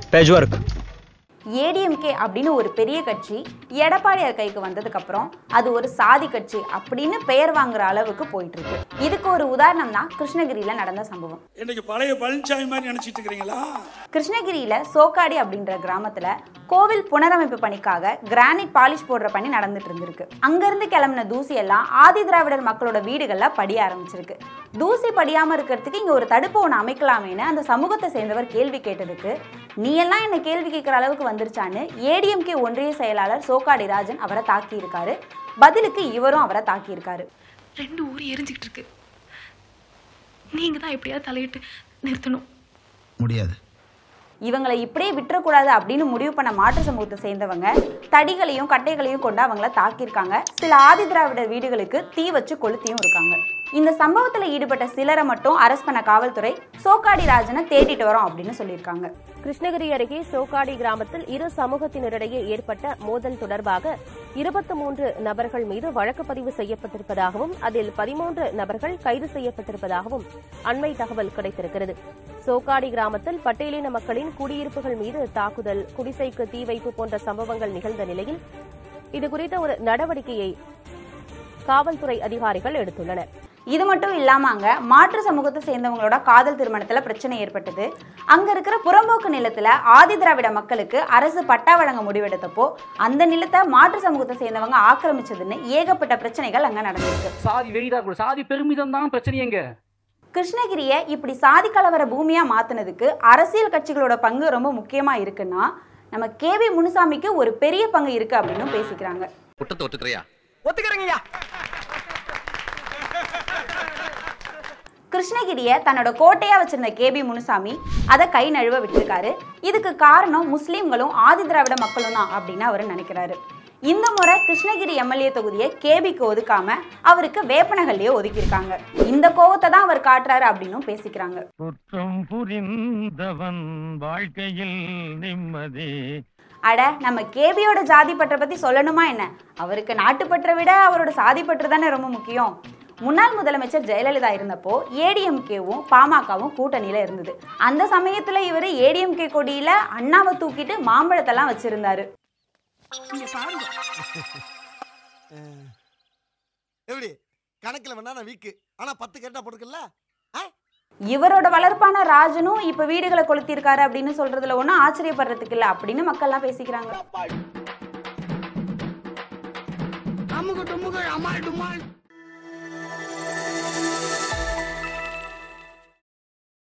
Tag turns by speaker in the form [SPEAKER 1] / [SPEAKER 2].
[SPEAKER 1] पेजवर्क
[SPEAKER 2] ஏடிஎம்கே அப்படின்னு ஒரு பெரிய கட்சி எடப்பாடியார் கைக்கு வந்ததுக்கப்புறம் அது ஒரு சாதி கட்சி அப்படின்னு பெயர் வாங்குற அளவுக்கு போயிட்டு இருக்கு இதுக்கு ஒரு உதாரணம் தான் கிருஷ்ணகிரியில நடந்த சம்பவம்
[SPEAKER 3] இன்னைக்கு பழைய பழனிசாமி மாதிரி நினைச்சிட்டு இருக்கிறீங்களா
[SPEAKER 2] கிருஷ்ணகிரியில சோக்காடி அப்படின்ற கிராமத்துல கோவில் புனரமைப்பு பணிக்காக கிரானைட் பாலிஷ் போடுற பணி நடந்துட்டு இருந்திருக்கு அங்கிருந்து கிளம்பின தூசி எல்லாம் ஆதி திராவிடர் மக்களோட வீடுகள்ல படிய ஆரம்பிச்சிருக்கு தூசி படியாம இருக்கிறதுக்கு இங்க ஒரு தடுப்பு ஒன்று அமைக்கலாமேன்னு அந்த சமூகத்தை சேர்ந்தவர் கேள்வி கேட்டதுக்கு நீ எல்லாம் என்ன கேள்வி கேட்குற அளவுக்கு வந்துருச்சான்னு ஏடிஎம்கே ஒன்றிய செயலாளர் சோக்காடி ராஜன் அவரை தாக்கி இருக்காரு பதிலுக்கு இவரும் அவரை தாக்கி இருக்காரு
[SPEAKER 4] ரெண்டு ஊர் எரிஞ்சுக்கிட்டு இருக்கு நீங்க தான் எப்படியாவது தலையிட்டு நிறுத்தணும்
[SPEAKER 5] முடியாது
[SPEAKER 2] இவங்களை இப்படியே விட்டுறக்கூடாது அப்படின்னு முடிவு பண்ண மாற்று சமூகத்தை சேர்ந்தவங்க தடிகளையும் கட்டைகளையும் கொண்டு அவங்கள தாக்கியிருக்காங்க சில ஆதி திராவிடர் வீடுகளுக்கு தீ வச்சு கொளுத்தியும் இருக்காங்க இந்த சம்பவத்துல ஈடுபட்ட சிலரை மட்டும் அரெஸ்ட் பண்ண காவல்துறை சோக்காடி ராஜனை தேடிட்டு வரோம் அப்படின்னு சொல்லியிருக்காங்க
[SPEAKER 6] கிருஷ்ணகிரி அருகே சோக்காடி கிராமத்தில் இரு சமூகத்தினரிடையே ஏற்பட்ட மோதல் தொடர்பாக இருபத்தி மூன்று நபர்கள் மீது வழக்கு பதிவு செய்யப்பட்டிருப்பதாகவும் அதில் பதிமூன்று நபர்கள் கைது செய்யப்பட்டிருப்பதாகவும் அண்மை தகவல் கிடைத்திருக்கிறது சோக்காடி கிராமத்தில் பட்டியலின மக்களின் குடியிருப்புகள் மீது தாக்குதல் குடிசைக்கு தீ வைப்பு போன்ற சம்பவங்கள் நிகழ்ந்த நிலையில் இதுகுறித்த ஒரு நடவடிக்கையை காவல்துறை அதிகாரிகள் எடுத்துள்ளனர்
[SPEAKER 2] இது மட்டும் இல்லாம அங்க மாற்று சமூகத்தை சேர்ந்தவங்களோட காதல் திருமணத்துல பிரச்சனை ஏற்பட்டது அங்க இருக்கிற புறம்போக்கு நிலத்துல ஆதி திராவிட மக்களுக்கு அரசு பட்டா வழங்க முடிவெடுத்தப்போ அந்த நிலத்தை மாற்று சமூகத்தை சேர்ந்தவங்க ஆக்கிரமிச்சதுன்னு ஏகப்பட்ட பிரச்சனைகள் அங்க நடந்திருக்கு
[SPEAKER 7] சாதி வெறிதான் இருக்கணும் சாதி பெருமிதம் தான் பிரச்சனையேங்க
[SPEAKER 2] கிருஷ்ணகிரியை இப்படி சாதி கலவர பூமியா மாத்துனதுக்கு அரசியல் கட்சிகளோட பங்கு ரொம்ப முக்கியமா இருக்குன்னா நம்ம கேவி முனுசாமிக்கு ஒரு பெரிய பங்கு இருக்கு அப்படின்னு பேசிக்கிறாங்க
[SPEAKER 8] குற்றத்தை ஒத்துக்கிறியா
[SPEAKER 7] ஒத்துக்கிறேங்கய்யா
[SPEAKER 2] கிருஷ்ணகிரியை தன்னோட கோட்டையா வச்சிருந்த கேபி முனுசாமி அதை கை நழுவ விட்டிருக்காரு இதுக்கு காரணம் முஸ்லீம்களும் ஆதி திராவிட மக்களும் தான் அப்படின்னு அவர் நினைக்கிறாரு இந்த முறை கிருஷ்ணகிரி எம்எல்ஏ தொகுதியை கேபிக்கு ஒதுக்காம அவருக்கு வேப்பனகல்லையே ஒதுக்கியிருக்காங்க இந்த கோவத்தை தான் அவர் காட்டுறாரு அப்படின்னும் பேசிக்கிறாங்க
[SPEAKER 9] குற்றம் புரிந்தவன் வாழ்க்கையில் நிம்மதி
[SPEAKER 2] அட நம்ம கேபியோட ஜாதி பற்றை பத்தி சொல்லணுமா என்ன அவருக்கு நாட்டுப்பற்றை விட அவரோட சாதி பற்று தானே ரொம்ப முக்கியம் முன்னாள் முதலமைச்சர் ஜெயலலிதா இருந்தப்போ ஏடிஎம்கேவும் பாமகவும் கூட்டணியில இருந்தது அந்த சமயத்துல இவர் ஏடிஎம்கே கொடியில அண்ணாவை தூக்கிட்டு மாம்பழத்தெல்லாம் வச்சிருந்தாரு
[SPEAKER 5] எப்படி கணக்கில் வேணா நான் வீக்கு ஆனா பத்து கேட்டா போட்டுக்கல
[SPEAKER 2] இவரோட வளர்ப்பான ராஜனும் இப்ப வீடுகளை கொளுத்திருக்காரு அப்படின்னு சொல்றதுல ஒன்றும் ஆச்சரியப்படுறதுக்கு இல்லை அப்படின்னு மக்கள்லாம் பேசிக்கிறாங்க
[SPEAKER 3] அமுக டுமுக அமால் டுமால்